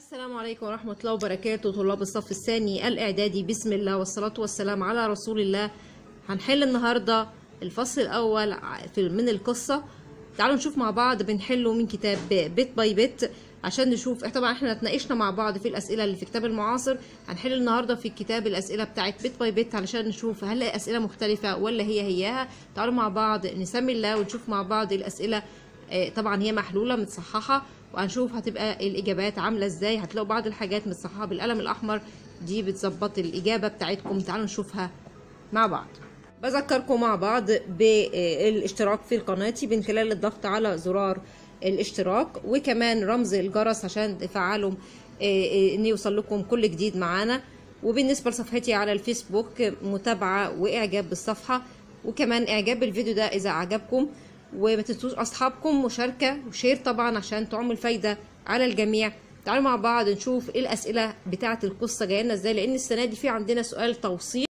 السلام عليكم ورحمة الله وبركاته طلاب الصف الثاني الإعدادي بسم الله والصلاة والسلام على رسول الله هنحل النهاردة الفصل الأول ع- في- من القصة تعالوا نشوف مع بعض بنحله من كتاب بيت باي بيت عشان نشوف إحنا طبعا احنا اتناقشنا مع بعض في الأسئلة اللي في كتاب المعاصر هنحل النهاردة في الكتاب الأسئلة بتاعت بيت باي بيت علشان نشوف هل أسئلة مختلفة ولا هي هياها تعالوا مع بعض نسمي الله ونشوف مع بعض الأسئلة آه، طبعا هي محلوله متصححه وهنشوف هتبقى الاجابات عامله ازاي هتلاقوا بعض الحاجات متصححه بالقلم الاحمر دي بتظبط الاجابه بتاعتكم تعالوا نشوفها مع بعض بذكركم مع بعض بالاشتراك في قناتي من خلال الضغط على زرار الاشتراك وكمان رمز الجرس عشان تفعلوا آه، آه، ان يوصل لكم كل جديد معانا وبالنسبه لصفحتي على الفيسبوك متابعه واعجاب بالصفحه وكمان اعجاب بالفيديو ده اذا عجبكم وما تنسوش اصحابكم مشاركه وشير طبعا عشان تعمل فايده على الجميع تعالوا مع بعض نشوف ايه الاسئله بتاعه القصه جايه لنا ازاي لان السنه دي في عندنا سؤال توصيل